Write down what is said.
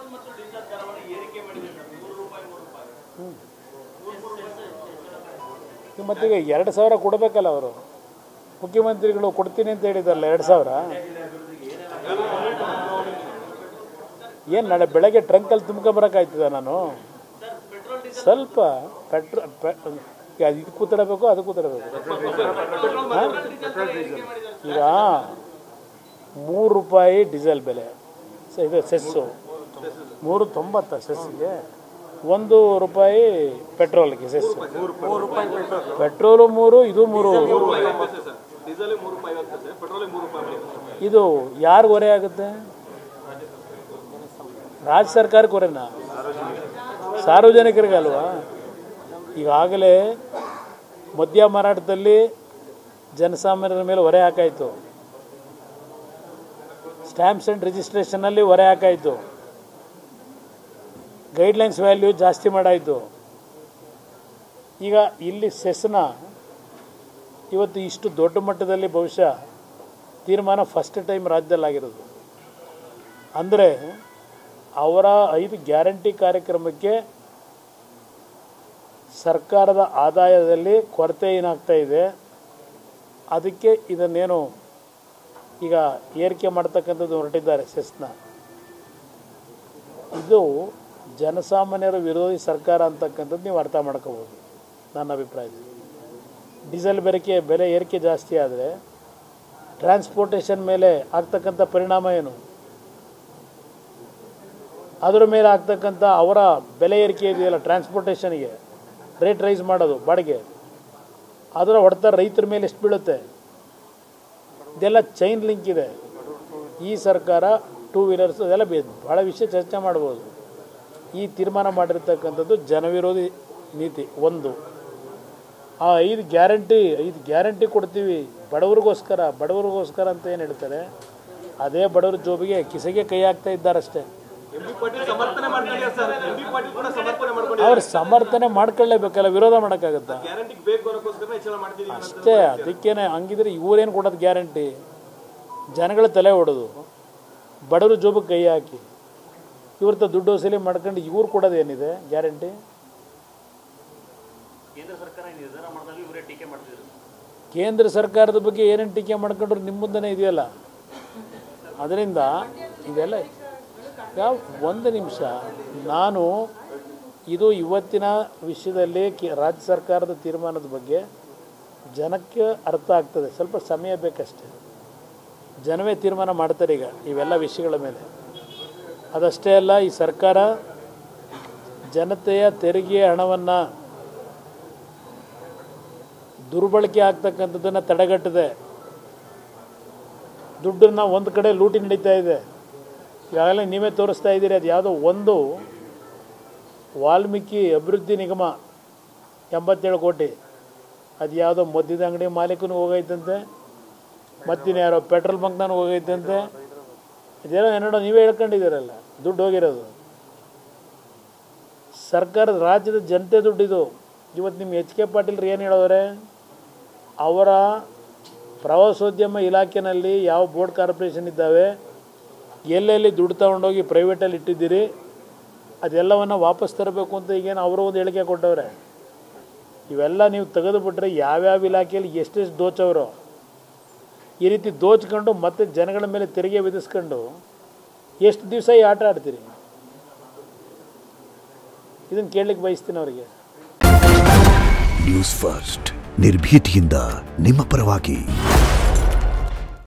ಮತ್ತೀಗ ಎರಡು ಸಾವಿರ ಕೊಡಬೇಕಲ್ಲ ಅವರು ಮುಖ್ಯಮಂತ್ರಿಗಳು ಕೊಡ್ತೀನಿ ಅಂತ ಹೇಳಿದಾರಲ್ಲ ಎರಡು ಸಾವಿರ ಏನು ನಾಳೆ ಬೆಳಗ್ಗೆ ಟ್ರಂಕಲ್ಲಿ ತುಂಬ್ಕೊಂಬರಕ್ಕಾಯ್ತದ ನಾನು ಸ್ವಲ್ಪ ಪೆಟ್ರೋ ಪೆ ಇದು ಕೂತಿಡಬೇಕು ಅದು ಕೂತಿಡಬೇಕು ಈಗ ಮೂರು ರೂಪಾಯಿ ಡೀಸೆಲ್ ಬೆಲೆ ಸ- ಇದು ಸೆಸ್ಸು ಮೂರು ತೊಂಬತ್ತ ಸೆಸ್ಸಿಗೆ ಒಂದು ರೂಪಾಯಿ ಪೆಟ್ರೋಲ್ಗೆ ಸೆಸ್ ಪೆಟ್ರೋಲು ಮೂರು ಇದು ಮೂರು ಡೀಸೆಲ್ ಮೂರು ರೂಪಾಯಿ ಆಗುತ್ತೆ ಸರ್ ಪೆಟ್ರೋಲ್ ಮೂರು ರೂಪಾಯಿ ಮಾಡಿದ್ದಾರೆ ಇದು ಯಾರು ಹೊರೆ ಆಗುತ್ತೆ ರಾಜ್ಯ ಸರ್ಕಾರಕ್ಕೆ ಹೊರೆನಾ ಸಾರ್ವಜನಿಕರಿಗಲ್ವಾ ಈಗಾಗಲೇ ಮದ್ಯ ಮಾರಾಟದಲ್ಲಿ ಜನಸಾಮಾನ್ಯರ ಮೇಲೆ ಹೊರೆ ಹಾಕಾಯಿತು ಸ್ಟ್ಯಾಂಪ್ಸ್ ಆ್ಯಂಡ್ ರಿಜಿಸ್ಟ್ರೇಷನಲ್ಲಿ ಹೊರೆ ಹಾಕಾಯಿತು ಗೈಡ್ಲೈನ್ಸ್ ವ್ಯಾಲ್ಯೂ ಜಾಸ್ತಿ ಮಾಡಾಯಿತು ಈಗ ಇಲ್ಲಿ ಸೆಸ್ನ ಇವತ್ತು ಇಷ್ಟು ದೊಡ್ಡ ಮಟ್ಟದಲ್ಲಿ ಬಹುಶಃ ತೀರ್ಮಾನ ಫಸ್ಟ್ ಟೈಮ್ ರಾಜ್ಯದಲ್ಲಾಗಿರೋದು ಅಂದರೆ ಅವರ ಐದು ಗ್ಯಾರಂಟಿ ಕಾರ್ಯಕ್ರಮಕ್ಕೆ ಸರ್ಕಾರದ ಆದಾಯದಲ್ಲಿ ಕೊರತೆ ಏನಾಗ್ತಾ ಇದೆ ಅದಕ್ಕೆ ಇದನ್ನೇನು ಈಗ ಏರಿಕೆ ಮಾಡ್ತಕ್ಕಂಥದ್ದು ಹೊರಟಿದ್ದಾರೆ ಸೆಸ್ನ ಇದು ಜನಸಾಮಾನ್ಯರ ವಿರೋಧಿ ಸರ್ಕಾರ ಅಂತಕ್ಕಂಥದ್ದು ನೀವು ಅರ್ಥ ಮಾಡ್ಕೋಬೋದು ನನ್ನ ಅಭಿಪ್ರಾಯದಲ್ಲಿ ಡೀಸೆಲ್ ಬೆರಕೆ ಬೆಲೆ ಏರಿಕೆ ಜಾಸ್ತಿ ಆದರೆ ಟ್ರಾನ್ಸ್ಪೋರ್ಟೇಷನ್ ಮೇಲೆ ಆಗ್ತಕ್ಕಂಥ ಪರಿಣಾಮ ಏನು ಅದರ ಮೇಲೆ ಆಗ್ತಕ್ಕಂಥ ಅವರ ಬೆಲೆ ಏರಿಕೆ ಇದೆಯಲ್ಲ ಟ್ರಾನ್ಸ್ಪೋರ್ಟೇಷನ್ಗೆ ರೇಟ್ ರೈಸ್ ಮಾಡೋದು ಬಾಡಿಗೆ ಅದರ ಹೊಡೆತ ರೈತರ ಮೇಲೆ ಎಷ್ಟು ಬೀಳುತ್ತೆ ಇದೆಲ್ಲ ಚೈನ್ ಲಿಂಕ್ ಇದೆ ಈ ಸರ್ಕಾರ ಟೂ ವೀಲರ್ಸ್ ಅದೆಲ್ಲ ಬೇ ಭಾಳ ವಿಷಯ ಚರ್ಚೆ ಮಾಡ್ಬೋದು ಈ ತೀರ್ಮಾನ ಮಾಡಿರ್ತಕ್ಕಂಥದ್ದು ಜನವಿರೋಧಿ ನೀತಿ ಒಂದು ಆ ಐದು ಗ್ಯಾರಂಟಿ ಐದು ಗ್ಯಾರಂಟಿ ಕೊಡ್ತೀವಿ ಬಡವ್ರಿಗೋಸ್ಕರ ಬಡವ್ರಿಗೋಸ್ಕರ ಅಂತ ಏನು ಹೇಳ್ತಾರೆ ಅದೇ ಬಡವ್ರ ಜೋಬಿಗೆ ಕಿಸೆಗೆ ಕೈ ಹಾಕ್ತಾ ಇದ್ದಾರಷ್ಟೇ ಎಂ ಬಿ ಪಾಟೀಲ್ ಸಮರ್ಥನೆ ಮಾಡ್ಕೊಂಡಿದ್ದಾರೆ ಸರ್ ಎಂ ಬಿ ಪಾಟೀಲ್ ಕೂಡ ಸಮರ್ಥನೆ ಮಾಡ್ಕೊಂಡಿದ್ದಾರೆ ಅವ್ರು ಸಮರ್ಥನೆ ಮಾಡ್ಕೊಳ್ಳೇಬೇಕಲ್ಲ ವಿರೋಧ ಮಾಡೋಕ್ಕಾಗತ್ತಾ ಗ್ಯಾರಂಟಿಗೆ ಬೇಕು ಅನ್ನೋಕ್ಕೋಸ್ಕರ ಹೆಚ್ಚಳ ಮಾಡ್ತಿದ್ದೀವಿ ಅಂತ ಅಷ್ಟೇ ಅದಕ್ಕೇನೆ ಹಂಗಿದ್ರೆ ಇವರೇನು ಕೊಡೋದು ಗ್ಯಾರಂಟಿ ಜನಗಳ ತಲೆ ಹೊಡೆದು ಬಡವರು ಜೋಬಕ್ಕೆ ಕೈ ಹಾಕಿ ಇವ್ರ ತ ದುಡ್ಡು ವಸೂಲಿ ಮಾಡ್ಕೊಂಡು ಇವ್ರು ಕೊಡೋದು ಏನಿದೆ ಗ್ಯಾರಂಟಿ ಕೇಂದ್ರ ಸರ್ಕಾರದ ಬಗ್ಗೆ ಏನೇನು ಟೀಕೆ ಮಾಡ್ಕೊಂಡ್ರು ನಿಮ್ಮ ಮುಂದೆನೇ ಇದೆಯಲ್ಲ ಅದರಿಂದ ಇದೆಲ್ಲ ಯಾವ ಒಂದು ನಿಮಿಷ ನಾನು ಇದು ಇವತ್ತಿನ ವಿಷಯದಲ್ಲಿ ಕೆ ರಾಜ್ಯ ಸರ್ಕಾರದ ತೀರ್ಮಾನದ ಬಗ್ಗೆ ಜನಕ್ಕೆ ಅರ್ಥ ಆಗ್ತದೆ ಸ್ವಲ್ಪ ಸಮಯ ಬೇಕಷ್ಟೆ ಜನವೇ ತೀರ್ಮಾನ ಮಾಡ್ತಾರೆ ಈಗ ಇವೆಲ್ಲ ವಿಷಯಗಳ ಮೇಲೆ ಅದಷ್ಟೇ ಅಲ್ಲ ಈ ಸರ್ಕಾರ ಜನತೆಯ ತೆರಿಗೆ ಹಣವನ್ನು ದುರ್ಬಳಕೆ ಆಗ್ತಕ್ಕಂಥದ್ದನ್ನು ತಡೆಗಟ್ಟಿದೆ ದುಡ್ಡನ್ನು ಒಂದು ಕಡೆ ಲೂಟಿ ನಡೀತಾ ಇದೆ ಈಗಾಗಲೇ ನೀವೇ ತೋರಿಸ್ತಾ ಇದ್ದೀರಿ ಅದು ಯಾವುದೋ ಒಂದು ವಾಲ್ಮೀಕಿ ಅಭಿವೃದ್ಧಿ ನಿಗಮ ಎಂಬತ್ತೇಳು ಕೋಟಿ ಅದು ಯಾವುದೋ ಮದ್ಯದ ಅಂಗಡಿ ಮಾಲೀಕನು ಹೋಗೈತಂತೆ ಮತ್ತಿನ ಯಾರೋ ಪೆಟ್ರೋಲ್ ಬಂಕ್ನಾನು ಹೋಗೈತಂತೆ ಇದೇನೋ ಏನೋ ನೀವೇ ಹೇಳ್ಕೊಂಡಿದ್ದೀರಲ್ಲ ದುಡ್ಡು ಹೋಗಿರೋದು ಸರ್ಕಾರದ ರಾಜ್ಯದ ಜನತೆ ದುಡ್ಡಿದು ಇವತ್ತು ನಿಮ್ಮ ಎಚ್ ಕೆ ಪಾಟೀಲ್ರು ಏನು ಹೇಳೋರೆ ಅವರ ಪ್ರವಾಸೋದ್ಯಮ ಇಲಾಖೆನಲ್ಲಿ ಯಾವ ಬೋರ್ಡ್ ಕಾರ್ಪೊರೇಷನ್ ಇದ್ದಾವೆ ಎಲ್ಲೆಲ್ಲಿ ದುಡ್ಡು ತಗೊಂಡೋಗಿ ಪ್ರೈವೇಟಲ್ಲಿ ಇಟ್ಟಿದ್ದೀರಿ ಅದೆಲ್ಲವನ್ನು ವಾಪಸ್ ತರಬೇಕು ಅಂತ ಈಗೇನು ಅವರು ಒಂದು ಹೇಳಿಕೆ ಕೊಟ್ಟವ್ರೆ ಇವೆಲ್ಲ ನೀವು ತೆಗೆದುಬಿಟ್ರೆ ಯಾವ್ಯಾವ ಇಲಾಖೆಯಲ್ಲಿ ಎಷ್ಟೆಷ್ಟು ದೋಚವರು ಈ ರೀತಿ ದೋಚ್ಕೊಂಡು ಮತ್ತೆ ಜನಗಳ ಮೇಲೆ ತೆರಿಗೆ ವಿಧಿಸ್ಕೊಂಡು ಎಷ್ಟು ದಿವಸ ಈ ಆಟ ಆಡ್ತೀರಿ ಇದನ್ನು ಕೇಳಲಿಕ್ಕೆ ಬಯಸ್ತೀನಿ ಅವರಿಗೆ ನ್ಯೂಸ್ ಫಸ್ಟ್ ನಿರ್ಭೀತಿಯಿಂದ ನಿಮ್ಮ ಪರವಾಗಿ